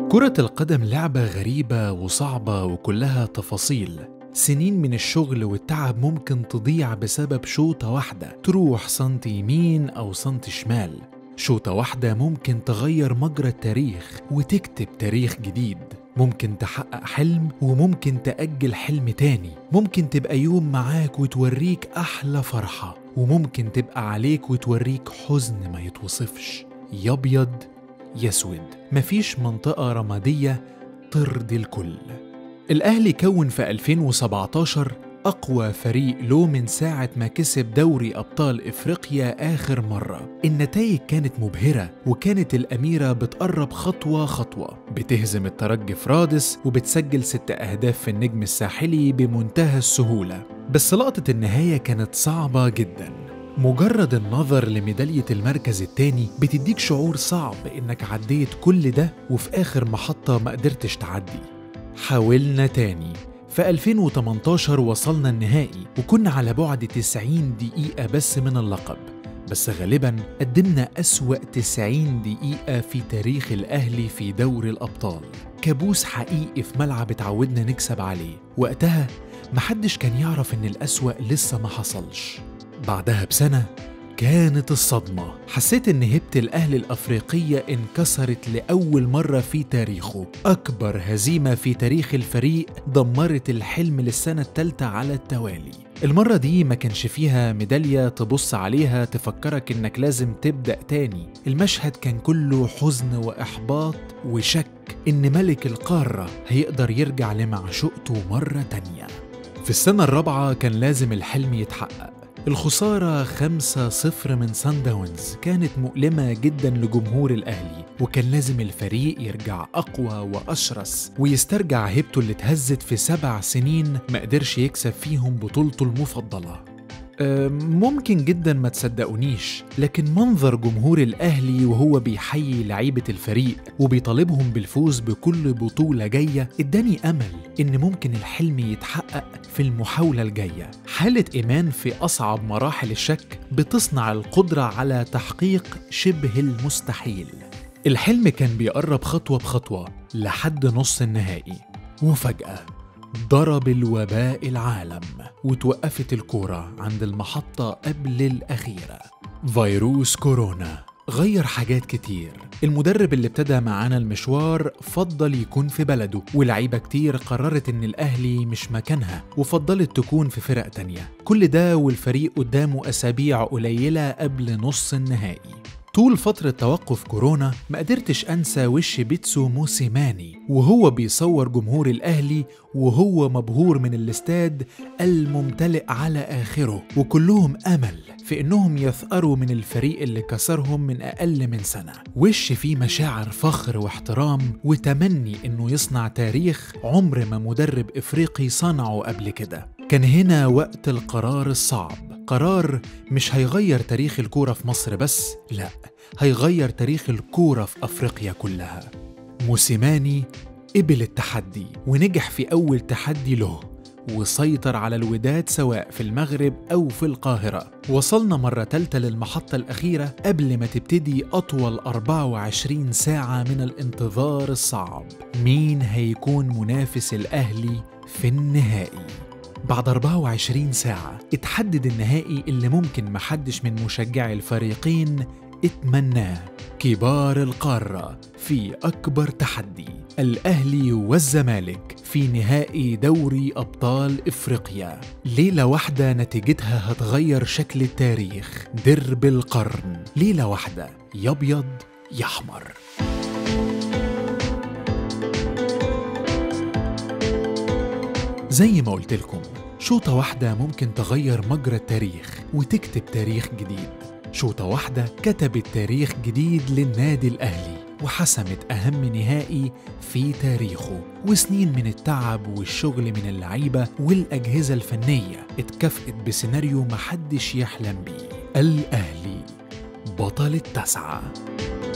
كرة القدم لعبة غريبة وصعبة وكلها تفاصيل سنين من الشغل والتعب ممكن تضيع بسبب شوطة واحدة تروح سنتي يمين أو سنتي شمال شوطة واحدة ممكن تغير مجرى التاريخ وتكتب تاريخ جديد ممكن تحقق حلم وممكن تأجل حلم تاني ممكن تبقى يوم معاك وتوريك أحلى فرحة وممكن تبقى عليك وتوريك حزن ما يتوصفش يا أبيض يا أسود مفيش منطقة رمادية ترضي الكل الأهلي كون في 2017 أقوى فريق له من ساعة ما كسب دوري أبطال إفريقيا آخر مرة النتائج كانت مبهرة وكانت الأميرة بتقرب خطوة خطوة بتهزم الترجي في رادس وبتسجل ست أهداف في النجم الساحلي بمنتهى السهولة بس لقطة النهاية كانت صعبة جداً مجرد النظر لميدالية المركز التاني بتديك شعور صعب إنك عديت كل ده وفي آخر محطة ما قدرتش تعدي حاولنا تاني في 2018 وصلنا النهائي وكنا على بعد 90 دقيقة بس من اللقب بس غالبا قدمنا أسوأ 90 دقيقة في تاريخ الأهلي في دوري الأبطال كابوس حقيقي في ملعب اتعودنا نكسب عليه وقتها محدش كان يعرف إن الأسوأ لسه ما حصلش بعدها بسنة كانت الصدمة حسيت إن هبة الأهلي الأفريقية انكسرت لأول مرة في تاريخه أكبر هزيمة في تاريخ الفريق دمرت الحلم للسنة الثالثة على التوالي المرة دي ما كانش فيها ميدالية تبص عليها تفكرك إنك لازم تبدأ تاني المشهد كان كله حزن وإحباط وشك إن ملك القارة هيقدر يرجع لمعشوقته مرة تانية في السنة الرابعة كان لازم الحلم يتحقق الخسارة 5-0 من سان داونز كانت مؤلمة جدا لجمهور الأهلي وكان لازم الفريق يرجع أقوى وأشرس ويسترجع هيبته اللي اتهزت في سبع سنين ما قدرش يكسب فيهم بطولته المفضلة ممكن جدا ما تصدقونيش لكن منظر جمهور الأهلي وهو بيحيي لعيبة الفريق وبيطالبهم بالفوز بكل بطولة جاية اداني أمل إن ممكن الحلم يتحقق في المحاولة الجاية حالة إيمان في أصعب مراحل الشك بتصنع القدرة على تحقيق شبه المستحيل الحلم كان بيقرب خطوة بخطوة لحد نص النهائي وفجأة ضرب الوباء العالم وتوقفت الكورة عند المحطة قبل الأخيرة فيروس كورونا غير حاجات كتير المدرب اللي ابتدى معانا المشوار فضل يكون في بلده ولعيبة كتير قررت ان الاهلي مش مكانها وفضلت تكون في فرق تانية كل ده والفريق قدامه اسابيع قليلة قبل نص النهائي طول فترة توقف كورونا ما قدرتش أنسى وش بيتسو موسيماني وهو بيصور جمهور الأهلي وهو مبهور من الاستاد الممتلئ على آخره وكلهم أمل في إنهم يثأروا من الفريق اللي كسرهم من أقل من سنة وش فيه مشاعر فخر واحترام وتمني إنه يصنع تاريخ عمر ما مدرب إفريقي صنعه قبل كده كان هنا وقت القرار الصعب قرار مش هيغير تاريخ الكورة في مصر بس لا هيغير تاريخ الكورة في أفريقيا كلها موسيماني قبل التحدي ونجح في أول تحدي له وسيطر على الوداد سواء في المغرب أو في القاهرة وصلنا مرة تالتة للمحطة الأخيرة قبل ما تبتدي أطول 24 ساعة من الانتظار الصعب مين هيكون منافس الأهلي في النهائي بعد 24 ساعة اتحدد النهائي اللي ممكن محدش من مشجعي الفريقين اتمناه كبار القارة في أكبر تحدي الأهلي والزمالك في نهائي دوري أبطال إفريقيا ليلة واحدة نتيجتها هتغير شكل التاريخ درب القرن ليلة واحدة يا أبيض يا أحمر زي ما قلت لكم شوطة واحدة ممكن تغير مجرى التاريخ وتكتب تاريخ جديد شوطة واحدة كتبت تاريخ جديد للنادي الأهلي وحسمت أهم نهائي في تاريخه وسنين من التعب والشغل من اللعيبة والأجهزة الفنية اتكافئت بسيناريو محدش يحلم بيه الأهلي بطل التسعة